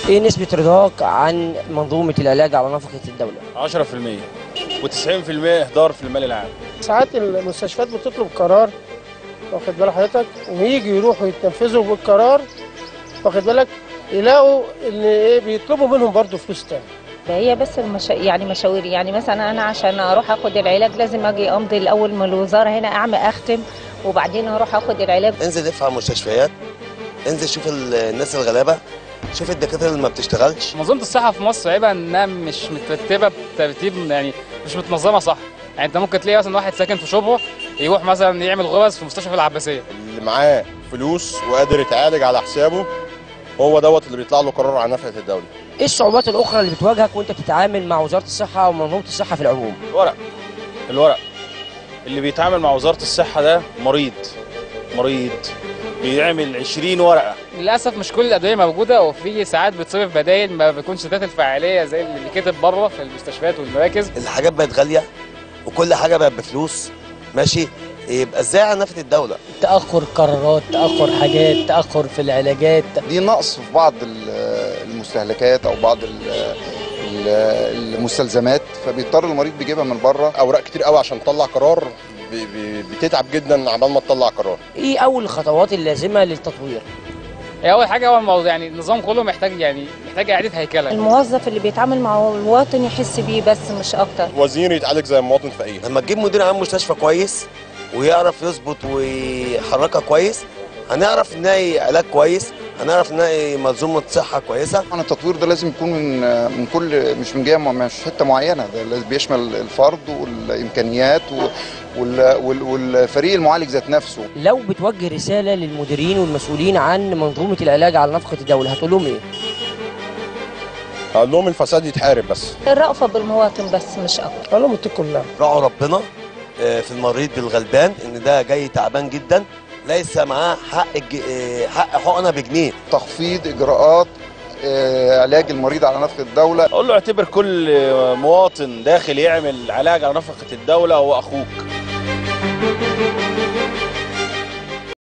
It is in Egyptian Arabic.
ايه نسبة رضاك عن منظومة العلاج على نفقة الدولة؟ 10% و90% اهدار في المال العام ساعات المستشفيات بتطلب قرار واخد بال حضرتك ويجي يروحوا يتنفذوا بالقرار واخد بالك يلاقوا ان ايه بيطلبوا منهم برضو فلوس تاني هي بس المشا... يعني مشاوير يعني مثلا انا عشان اروح اخد العلاج لازم اجي امضي الاول من الوزاره هنا اعمل اختم وبعدين اروح اخد العلاج انزل افهم مستشفيات انزل شوف ال- الناس الغلابه شوف الدكاتره اللي ما بتشتغلش منظومه الصحه في مصر عيبها انها مش مترتبه بترتيب يعني مش متنظمه صح يعني انت ممكن تلاقي مثلا واحد ساكن في شبرا يروح مثلا يعمل غرز في مستشفى العباسيه اللي معاه فلوس وقادر يتعالج على حسابه هو دوت اللي بيطلع له قرار عن نفقه الدوله ايه الصعوبات الأخرى اللي بتواجهك وأنت بتتعامل مع وزارة الصحة ومنظومة الصحة في العموم؟ الورق الورق اللي بيتعامل مع وزاره الصحه ده مريض مريض بيعمل 20 ورقه للاسف مش كل الادويه موجوده وفي ساعات بتصرف بدايل ما بيكونش ذات الفعاليه زي اللي بيتكتب بره في المستشفيات والمراكز الحاجات بقت غاليه وكل حاجه بقت بفلوس ماشي يبقى ازاي على نفقه الدوله تأخر قرارات تأخر حاجات تأخر في العلاجات دي نقص في بعض ال- المستهلكات او بعض ال- ال- المستلزمات فبيضطر المريض بيجيبها من بره اوراق كتير قوي عشان تطلع قرار ب- ب- بتتعب جدا عبال ما تطلع قرار ايه أول الخطوات اللازمة للتطوير؟ هي اول حاجه هو الموضوع يعني النظام كله محتاج يعني محتاج اعاده هيكله الموظف اللي بيتعامل مع المواطن يحس بيه بس مش اكتر وزير يتعالج زي المواطن فقير لما تجيب مدير عام مستشفى كويس ويعرف يظبط ويحركها كويس هنعرف نلاقي علاج كويس هنعرف نلاقي منظومه صحه كويسه طبعا التطوير ده لازم يكون من من كل مش من جهه مش حته معينه ده لازم بيشمل الفرد والامكانيات و- وال- وال- والفريق المعالج ذات نفسه لو بتوجه رسالة للمديرين والمسؤولين عن منظومة العلاج على نفقة الدولة هتقول لهم ايه؟ هقول لهم الفساد يتحارب بس الرأفة بالمواطن بس مش اكتر قال لهم اتقوا الله راعوا ربنا آه، في المريض الغلبان ان ده جاي تعبان جدا ليس معاه حق الج- آه، حق حقنه بجنيه تخفيض اجراءات آه، علاج المريض على نفقه الدوله اقول له اعتبر كل مواطن داخل يعمل علاج على نفقه الدوله هو اخوك